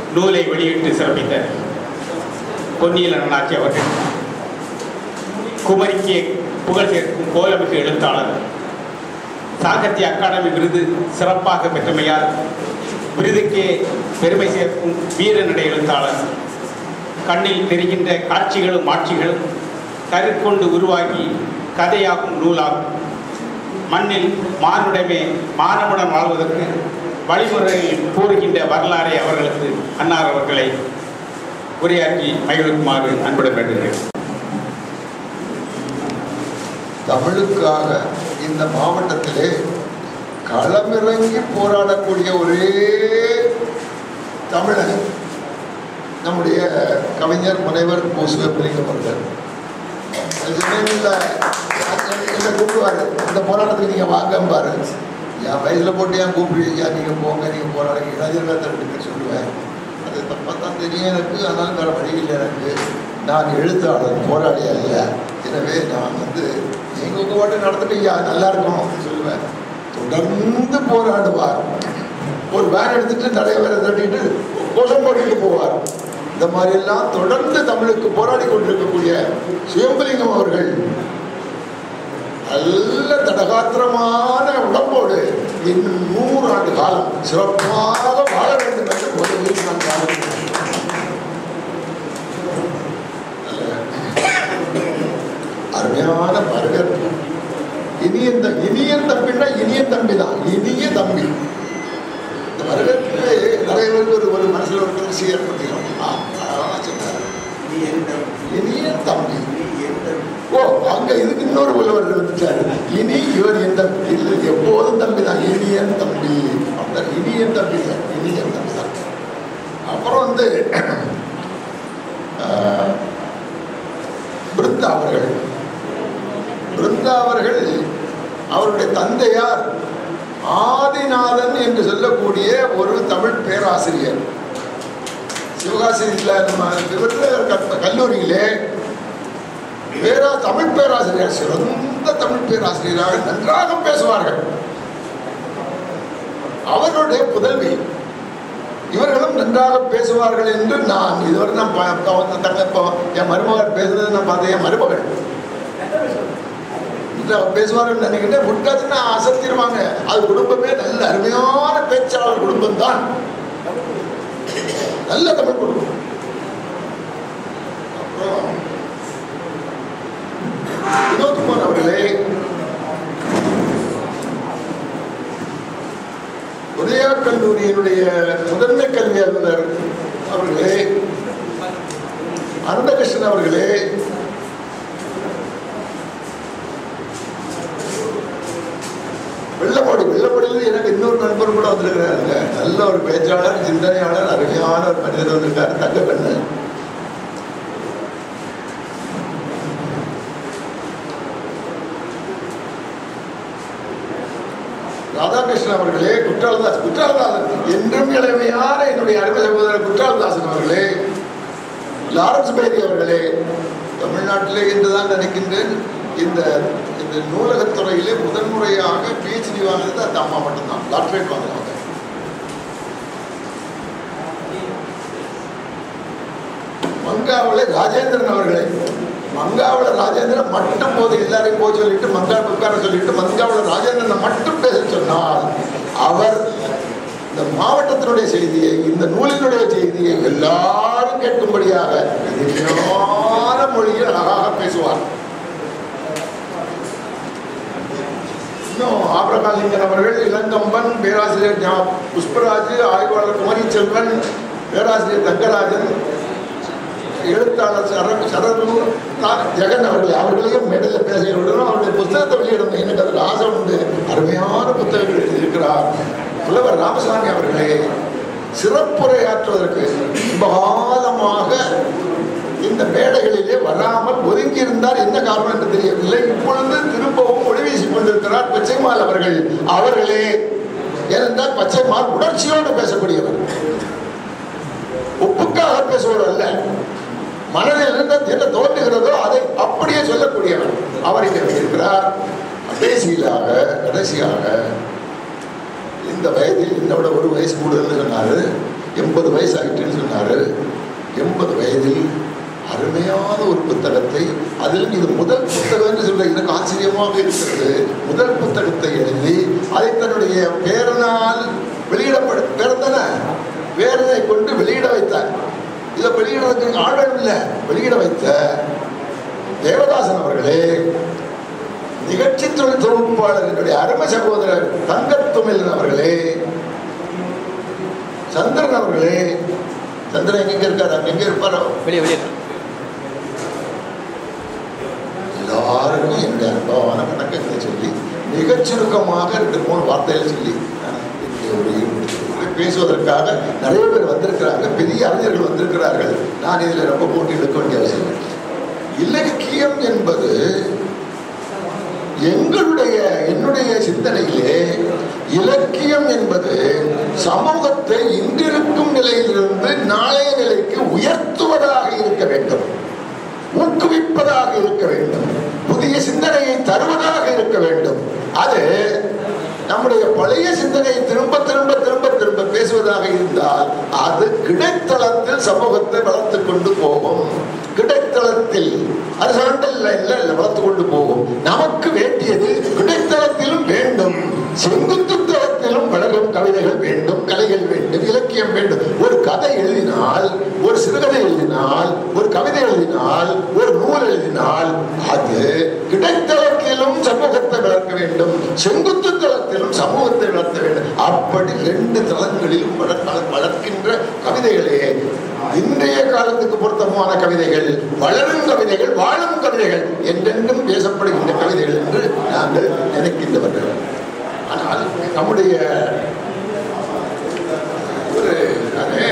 நூலை வெளியிட்டு சிறப்பித்த பொன்னியல் அண்ணாச்சி அவர்கள் குமரிக்கு புகழ் சேர்க்கும் கோலமிகு எழுத்தாளர் சாகித்ய அகாடமி விருது சிறப்பாக பெற்றமையால் விருதுக்கே பெருமை சேர்க்கும் வீரநடை எழுத்தாளர் கண்ணில் தெரிகின்ற காட்சிகளும் ஆட்சிகளும் கருக்கொண்டு உருவாகி கதையாகும் நூலாகும் மண்ணில் மானுடமே மானமுடன் வாழ்வதற்கு வழிமுறையில் கூறுகின்ற வரலாறை அவர்களுக்கு அன்னார் அவர்களை உரையாற்றி மகிழுக்குமாறு அன்புடன் வேண்டுகிறேன் தமிழுக்காக இந்த மாவட்டத்திலே களமிறங்கி போராடக்கூடிய ஒரே தமிழன் நம்முடைய கவிஞர் முனைவர் கோ சிவபிலிங்கம் அவர்கள் இல்லை என்ன கூப்பிடுவாரு இந்த போராட்டத்துக்கு நீங்கள் வாங்கம்பாரு என் வயசில் போட்டு ஏன் கூப்பிடுவீங்க நீங்கள் போங்க நீங்கள் போராடுங்க இளைஞர்கள் தடுக்க சொல்லுவேன் அது தப்பாக தான் தெரியும் எனக்கு ஆனால் வேறு வழி இல்லை எனக்கு நான் எழுத்தாளர் போராடி அல்ல எனவே நான் வந்து நீங்கள் உங்கள் பாட்டு நடந்துட்டீங்க நல்லா இருக்கும் அப்படின்னு சொல்லுவேன் தொடர்ந்து போராடுவார் ஒரு வேன் எடுத்துட்டு நிறைய பேரை தட்டிட்டு கோஷம் போட்டுட்டு போவார் இந்த மாதிரி எல்லாம் தொடர்ந்து தமிழுக்கு போராடி கொண்டிருக்கக்கூடிய சிவம்பலிங்கம் அவர்கள் நல்ல தடகாத்திரமான உடம்போடு இன்னும் நூறு ஆண்டு காலம் சிறப்பாக வாழ வேண்டும் என்று முதலில் நான் வாழ்கிறேன். அருமையான வரவேற்பு இனிய த- இனிய தம்பின்னா இனிய தம்பி தான் இனிய தம்பி இந்த வரவேற்பு நிறைய பேருக்கு ஒரு ஒரு மனசுல ஒரு திருச்சி ஏற்படுத்திடும் ஆ, அதான் சொன்னார். இனிய தம்பி ஓ அங்க இதுக்கு இன்னொரு புலவர் வந்துட்டாரு இனி இவர் எந்த இல்லை எப்போதும் தம்பி தான் இனிய தம்பி அந்த இனிய தம்பி தான் இனிய தம்பி தான் அப்புறம் வந்து ஆஹ், பிருந்தா அவர்கள் பிருந்தா அவர்கள் அவருடைய தந்தையார் ஆதிநாதன் என்று சொல்லக்கூடிய ஒரு தமிழ் பேராசிரியர் சிவகாசியில் நம்ம விருதுநகர் கற்ப- கல்லூரியிலே பேரா தமிழ் பேராசிரியர் சிறந்த தமிழ் பேராசிரியராக நன்றாக பேசுவார்கள் அவர்களுடைய புதல்வி இவர்களும் நன்றாக பேசுவார்கள் என்று நான் இதுவரை நான் ப- ப- தங்க இப்போ என் மருமகள் பேசுறது நான் பார்த்தேன் என் மருமகள் நன்றாக பேசுவார்கள் நினைக்கிட்டே விட்டாச்சுன்னா அசத்திடுவாங்க அது குடும்பமே நல்ல அருமையான பேச்சாளர் குடும்பம் தான் நல்ல தமிழ் குடும்பம் அப்புறம் வினோத்குமார் அவர்களே உதயா கல்லூரியினுடைய முதன்மை கல்வி அலுவலர் அவர்களே அனந்தகிருஷ்ணன் அவர்களே வெள்ளப்பாடி வெள்ளப்பாடியில் எனக்கு இன்னொரு நண்பர் கூட வந்திருக்கிறாருங்க நல்ல ஒரு பேச்சாளர் சிந்தனையாளர் அருமையான ஒரு மனிதர் வந்திருக்காரு தங்க கண்ணு ராதாகிருஷ்ணன் அவர்களே குற்றாலதாஸ் குற்றாலதாசன் என்றும் இளமையான என்னுடைய அருமை சகோதரர் குற்றாலதாசன் அவர்களே லாரன்ஸ் பேரி அவர்களே தமிழ்நாட்டிலே என்றுதான் நினைக்கின்றேன் இந்த இந்த நூலகத்துறையிலே முதன்முறையாக பிஹெச்டி வாங்கினது அந்த அம்மா மட்டும்தான் டாக்டரேட் வாங்கினாங்க மங்காவில் ராஜேந்திரன் அவர்களே மங்காவில் ராஜேந்திரன் மட்டும் போது எல்லாரையும் போய் சொல்லிட்டு மங்காவில் உட்கார சொல்லிட்டு மங்காவில் ராஜேந்திரனை மட்டும் பேச சொன்னால் அவர் இந்த மாவட்டத்தினுடைய செய்தியை இந்த நூலினுடைய செய்தியை எல்லாரும் கேட்கும்படியாக எளிமையான மொழியில் அழகாக பேசுவார் இன்னும் ஆபிரகாலிங்கன் அவர்கள் இளங்கம்பன் பேராசிரியர் ஞா- புஷ்பராஜ் ஆய்வாளர் குமரி செல்வன் பேராசிரியர் தங்கராஜன் எழுத்தாளர் சர சரநூர் நான் ஜெகன் அவர்கள் அவர்களையும் மேடையில் பேச விடணும் அவருடைய புத்தகத்தை வெளியிடணும் எனக்கு அதில் ஆசை உண்டு அருமையான புத்தகங்கள் எழுதியிருக்கிறார் புலவர் ராமசாமி அவர்களே சிறப்புரையாற்றுவதற்கு ரொம்ப காலமாக இந்த மேடைகளிலே வராமல் ஒதுங்கி இருந்தார் என்ன காரணம் என்று தெரியவில்லை இப்பொழுது திரும்பவும் ஒளி வீசிக் கொண்டிருக்கிறார் பச்சைமால் அவர்கள் அவர்களே ஏனென்றால் பச்சைமால் உணர்ச்சியோடு பேசக்கூடியவர் ஒப்புக்காக பேசுவர் அல்ல மனதில் இருந்து என்ன தோன்றுகிறதோ அதை அப்படியே சொல்லக்கூடியவர் அவர் இங்கே இருக்கிறார் கடைசியிலாக கடைசியாக இந்த வயதில் என்னோட ஒரு வயசு கூடுதல்னு சொன்னாரு எண்பது வயசு ஆகிட்டுன்னு சொன்னாரு எண்பது வயதில் அருமையான ஒரு புத்தகத்தை அதிலும் இது முதல் புத்தகம் என்று சொல்ற எனக்கு ஆச்சரியமாக இருக்கிறது முதல் புத்தகத்தை எழுதி அதை தன்னுடைய பேரனால் வெளியிடப்பட பேரன் பேரனை கொண்டு வெளியிட வைத்தார் இதை வெளியிடுறதுக்கு ஆழம் இல்லை வெளியிட வைத்த தேவதாசன் அவர்களே நிகழ்ச்சி தொழில் தொகுப்பாளர் என்னுடைய அருமை சகோதரர் தங்கத்துமிழன் அவர்களே சந்திரன் அவர்களே சந்திரன் எங்க இருக்காரு அங்க எங்க இருப்பாரோ வெளியே வெளியே எல்லாருக்கும் என்னுடைய அன்பான வணக்கங்களை சொல்லி மிகச் சுருக்கமாக ரெண்டு மூணு வார்த்தைகள் சொல்லி நான் இங்கே ஒரு ஈடுபடுத்திக் பேசுவதற்காக நிறைய பேர் வந்திருக்கிறாங்க பெரிய அறிஞர்கள் வந்திருக்கிறார்கள் நான் இதில் ரொம்ப போட்டி எடுக்க வேண்டிய அவசியம் இல்லை. இலக்கியம் என்பது எங்களுடைய என்னுடைய சிந்தனையிலே இலக்கியம் என்பது சமூகத்தை இன்றிருக்கும் நிலையிலிருந்து நாளைய நிலைக்கு உயர்த்துவதாக இருக்க வேண்டும் ஊக்குவிப்பதாக இருக்க வேண்டும் புதிய சிந்தனையை தருவதாக இருக்க வேண்டும் அது நம்முடைய பழைய சிந்தனையை திரும்ப திரும்ப திரும்ப திரும்ப பேசுவதாக இருந்தால் அது கிடைத்தளத்தில் சமூகத்தை வளர்த்து கொண்டு போகும் கிடைத்தளத்தில் அரசாண்டல் லைன்ல வளர்த்து கொண்டு போகும் நமக்கு வேண்டியது கிடைத்தளத்திலும் வேண்டும் செங்குத்து தளத்திலும் வளரும் கவிதைகள் வேண்டும் கலைகள் வேண்டும் இலக்கியம் வேண்டும் ஒரு கதை எழுதினால் ஒரு சிறுகதை எழுதினால் ஒரு கவிதை எழுதினால் ஒரு நூல் எழுதினால் அது கிடைத்தளத்திலும் சமூகத்தை வளர்க்க வேண்டும் செங்குத்து தளத்திலும் சமூகத்தை வளர்த்த வேண்டும் அப்படி ரெண்டு தளங்களிலும் வளர்க்க- வளர்க்கின்ற கவிதைகளே இன்றைய காலத்துக்கு பொருத்தமான கவிதைகள் வளரும் கவிதைகள் வாழும் கவிதைகள் என்றென்றும் பேசப்படுகின்ற கவிதைகள் என்று நாங்கள் நினைக்கின்றவர்கள் ஆனால் நம்முடைய ஒரு நானு,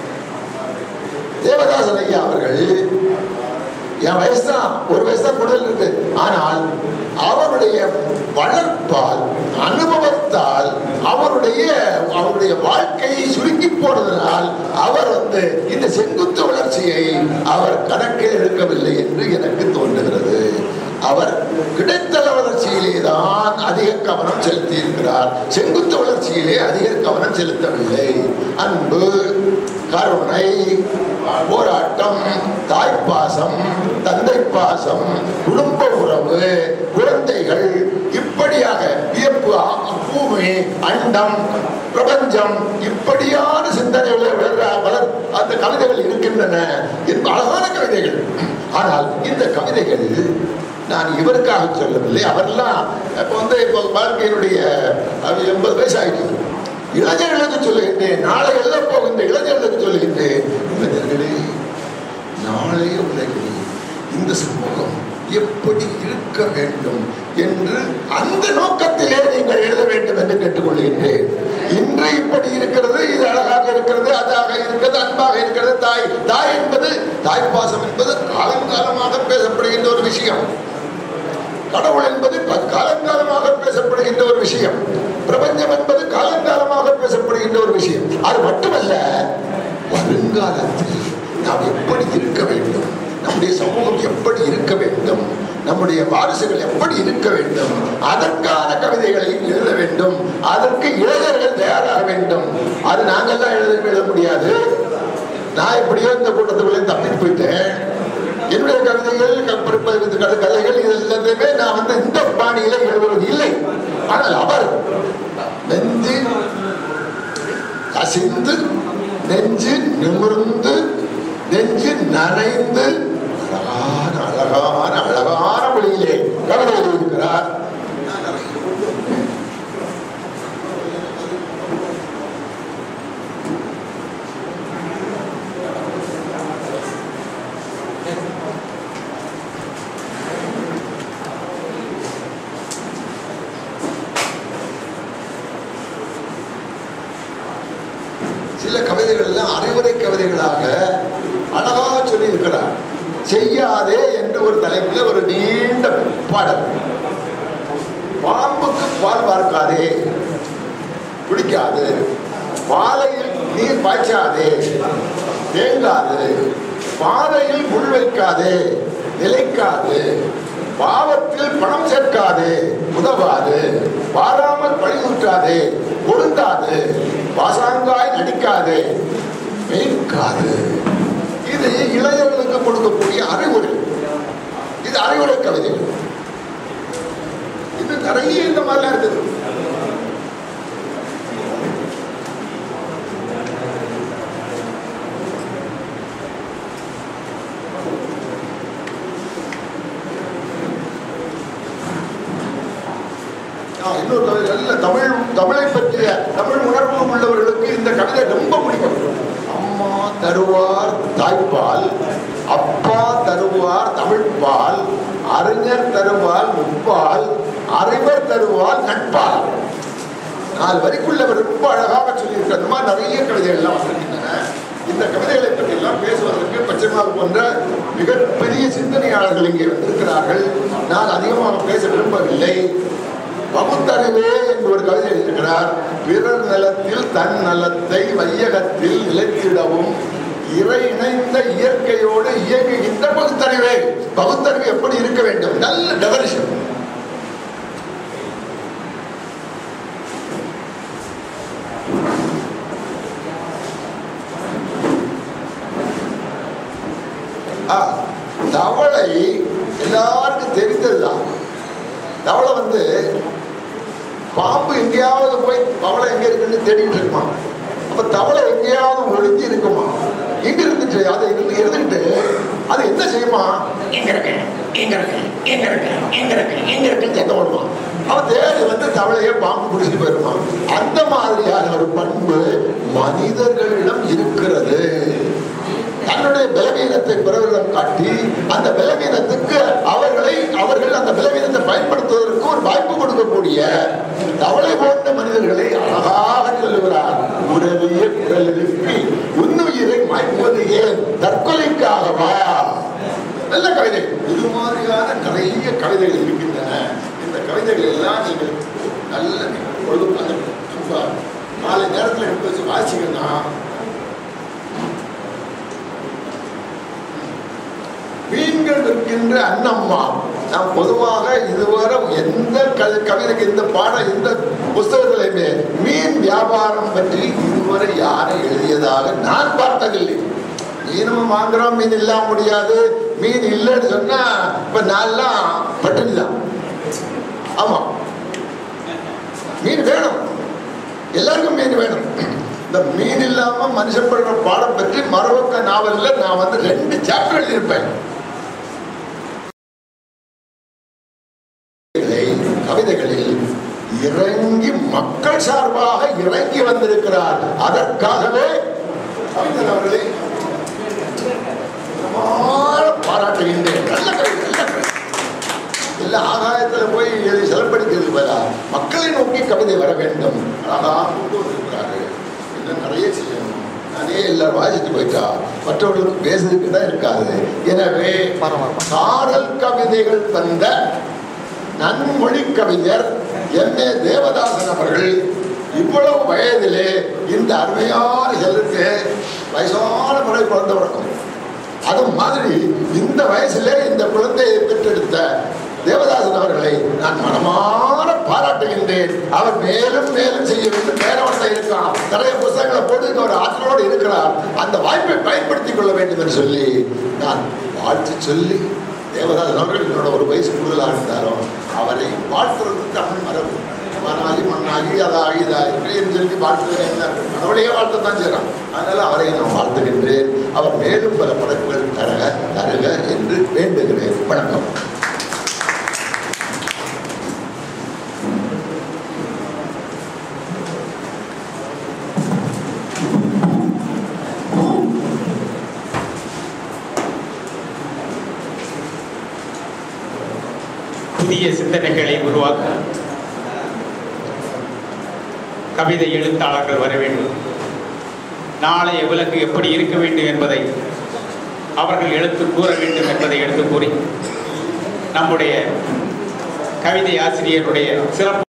தேவதாசன் ஐயா அவர்கள் என் வயசு தான் ஒரு வயசு தான் கூடுதல் இருக்கு ஆனால் அவருடைய வளர்ப்பால் அனுபவத்தால் அவருடைய அவருடைய வாழ்க்கையை சுருக்கி போனதனால் அவர் வந்து இந்த செங்குத்து வளர்ச்சியை அவர் கணக்கில் எடுக்கவில்லை என்று எனக்கு தோன்றுகிறது அவர் கிடைத்தள வளர்ச்சியிலே தான் அதிக கவனம் செலுத்தி இருக்கிறார் செங்குத்து வளர்ச்சியிலே அதிக கவனம் செலுத்தவில்லை அன்பு கருணை போராட்டம் தாய்ப்பாசம் தந்தை பாசம் குடும்ப உறவு குழந்தைகள் இப்படியாக வியப்பு ஆ- பூமி அண்டம் பிரபஞ்சம் இப்படியான சிந்தனைகளை வளர வளர் அந்த கவிதைகள் இருக்கின்றன என்ப அழகான கவிதைகள் ஆனால் இந்த கவிதைகள் நான் இவருக்காக சொல்லவில்லை அவரெல்லாம் இப்போ வந்து இப்போ வாழ்க்கையினுடைய அவர் எண்பது வயசு ஆயிடுச்சு இளைஞர்களுக்கு சொல்லுகின்றேன் நாளை எல்லாம் போகின்ற இளைஞர்களுக்கு சொல்லுகின்றேன் இளைஞர்களே நாளைய உலகில் இந்த சமூகம் எப்படி இருக்க வேண்டும் என்று அந்த நோக்கத்திலே நீங்கள் எழுத வேண்டும் என்று கேட்டுக்கொள்கின்றேன் இன்று இப்படி இருக்கிறது இது அழகாக இருக்கிறது அதாக இருக்கிறது அன்பாக இருக்கிறது தாய் தாய் என்பது தாய்ப்பாசம் என்பது காலங்காலமாக பேசப்படுகின்ற ஒரு விஷயம் கடவுள் என்பது ப- காலங்காலமாக பேசப்படுகின்ற ஒரு விஷயம் பிரபஞ்சம் என்பது காலங்காலமாக பேசப்படுகின்ற ஒரு விஷயம் அது மட்டுமல்ல வருங்காலத்தில் நாம் எப்படி இருக்க வேண்டும் நம்முடைய சமூகம் எப்படி இருக்க வேண்டும் நம்முடைய வாரிசுகள் எப்படி இருக்க வேண்டும் அதற்கான கவிதைகளை எழுத வேண்டும் அதற்கு இளைஞர்கள் தயாராக வேண்டும் அது நாங்கள்லாம் எழுத எழுத முடியாது நான் எப்படியோ இந்த கூட்டத்துக்குள்ளே தப்பிட்டு போயிட்டேன் என்னுடைய கவிதைகள் கற்பழிப்பது கதை கதைகள் இது எல்லாத்தையுமே நான் வந்து இந்த பாணியில எழுதுவது இல்லை ஆனால் அவர் நெஞ்சு கசிந்து நெஞ்சு நிமிர்ந்து நெஞ்சு நனைந்து அழகான அழகான அழகான மொழியிலே கவிதை எழுதியிருக்கிறார் சில கவிதைகள் எல்லாம் அறிவுரை கவிதைகளாக அழகாக சொல்லி இருக்கிறார் செய்யாதே என்று ஒரு தலைப்பில் ஒரு நீண்ட பாடல் பாம்புக்கு பால் பார்க்காதே பிடிக்காது பாலையில் நீர் பாய்ச்சாதே தேங்காது பாதையில் முள் வைக்காதே நிலைக்காது பாவத்தில் பணம் சேர்க்காதே உதவாது பாராமல் பழி ஊற்றாதே பொருந்தாது பாசாங்காய் நடிக்காதே மேற்காது இது இளைஞர்களுக்கு கொடுக்கக்கூடிய அறிவுரை இது அறிவுரை கவிதைகள் இது நிறைய இந்த மாதிரிலாம் இருக்குது ஆ, இன்னொரு கவிதை நல்ல தமிழ் தமிழை பற்றிய தமிழ் உணர்வு உள்ளவர்களுக்கு இந்த கவிதை ரொம்ப பிடிக்கும் அம்மா தருவார் தாய்ப்பால் அப்பா தருவார் தமிழ்ப்பால் அறிஞர் தருவார் முப்பால் அறிவர் தருவார் நட்பால் நாலு வரிக்குள்ள அவர் ரொம்ப அழகாக சொல்லியிருக்க அந்த மாதிரி நிறைய கவிதைகள் எல்லாம் வந்திருக்கின்றன இந்த கவிதைகளை பற்றி எல்லாம் பேசுவதற்கு பச்சைமால் போன்ற மிகப்பெரிய சிந்தனையாளர்கள் இங்கே வந்திருக்கிறார்கள் நான் அதிகமாக பேச விரும்பவில்லை பகுத்தறிவே என்று ஒரு கவிதை எழுதியிருக்கிறார் பிறர் நலத்தில் தன் நலத்தை வையகத்தில் நிலைத்திடவும் இறை இணைந்த இயற்கையோடு இயங்குகின்ற பகுத்தறிவே பகுத்தறிவு எப்படி இருக்க வேண்டும் நல்ல டெவலிஷன் ஆ, தவளை எல்லாருக்கும் தெரிந்ததுதான் தவளை வந்து பாம்பு எங்கேயாவது போய் தவளை எங்க இருக்குன்னு தேடிட்டு இருக்குமா அப்ப தவளை எங்கேயாவது ஒளிஞ்சு இருக்குமா எங்க இருந்துச்சு அது இருந்து இருந்துட்டு அது என்ன செய்யுமா எங்க இருக்கு எங்க இருக்கு எங்க இருக்கு எங்க இருக்கு எங்க இருக்குன்னு சத்தம் போடுமா அவன் தேடி வந்து தவளையே பாம்பு பிடிச்சிட்டு போயிருமா அந்த மாதிரியான ஒரு பண்பு மனிதர்களிடம் இருக்கிறது தன்னுடைய பலவீனத்தை பிறரிடம் காட்டி அந்த பலவீனத்துக்கு அவர்களை அவர்கள் அந்த பலவீனத்தை பயன்படுத்துவதற்கு ஒரு வாய்ப்பு கொடுக்கக்கூடிய தவளை போன்ற மனிதர்களை அழகாக சொல்லுகிறார் உறவிய குரல் எழுப்பி உன்னுயிரை மாய்ப்பது ஏன் தற்கொலைக்காகவா நல்ல கவிதை இது மாதிரியான நிறைய கவிதைகள் இருக்கின்றன இந்த கவிதைகள் எல்லாம் நீங்கள் நல்ல பொழுது சும்மா காலை நேரத்தில் எடுத்து வச்சு வாசிங்கன்னா மீன்கள் விற்கின்ற அன்னம்மா நாம் பொதுவாக இதுவரை எந்த க- கவிதைக்கு இந்த பாடம் இந்த புஸ்தகத்திலுமே மீன் வியாபாரம் பற்றி இதுவரை யாரும் எழுதியதாக நான் பார்த்ததில்லை மீனும் வாங்குறோம் மீன் இல்லாம முடியாது மீன் இல்லைன்னு சொன்னா இப்ப நான்லாம் பட்டினி தான் ஆமா மீன் வேணும் எல்லாருக்கும் மீன் வேணும் இந்த மீன் இல்லாம மனுஷன் படுற பாடம் பற்றி மரபக்க நாவல்ல நான் வந்து ரெண்டு சாப்டர் எழுதியிருப்பேன் கவிதைகளில் இறங்கி மக்கள் சார்பாக இறங்கி வந்திருக்கிறார் அதற்காகவே கவிஞர் அவர்களே பிரமாண பாராட்டுகின்றேன் நல்ல கவிதை நல்ல கவிதை இல்ல ஆகாயத்துல போய் எழுதி செலப்படுத்துறது பதிலா மக்களை நோக்கி கவிதை வர வேண்டும் அழகா கொண்டு வந்திருக்கிறாரு இன்னும் நிறைய செய்யணும் நானே எல்லாரும் வாசித்து போயிட்டா மற்றவர்களுக்கு பேசுறதுக்கு தான் இருக்காது எனவே சாரல் கவிதைகள் தந்த நன்மொழி கவிஞர் எம் ஏ தேவதாசன் அவர்கள் இவ்வளவு வயதிலே இந்த அருமையான செல்லுக்கு வயசான முறை குழந்தை பிறக்கும் அது மாதிரி இந்த வயசுல இந்த குழந்தையை பெற்றெடுத்த தேவதாசன் அவர்களை நான் மனமாற பாராட்டுகின்றேன் அவர் மேலும் மேலும் செய்ய வேண்டும் பேரவர்த்த இருக்கான் நிறைய புத்தகங்களை போட்டு ஒரு ஆற்றலோடு இருக்கிறார் அந்த வாய்ப்பை பயன்படுத்திக் கொள்ள வேண்டும் என்று சொல்லி நான் வாழ்த்து சொல்லி தேவதாசன் அவர்கள் என்னோட ஒரு வயசு கூடுதலாக இருந்தாலும் அவரை வாழ்த்துறது தமிழ் மரபு மனாகி மண்ணாகி அதாகி இதாகி என்று சொல்லி வாழ்த்துகிறேன் கடவுளையே வாழ்த்தத்தான் செய்கிறான் அதனால அவரை நான் வாழ்த்துகின்றேன் அவர் மேலும் பல படைப்புகள் தர தருக என்று வேண்டுகிறேன் வணக்கம் புதிய சிந்தனைகளை உருவாக்க கவிதை எழுத்தாளர்கள் வர வேண்டும் நாளைய உலகு எப்படி இருக்க வேண்டும் என்பதை அவர்கள் எடுத்து கூற வேண்டும் என்பதை எடுத்து கூறி நம்முடைய கவிதை ஆசிரியருடைய சிறப்பு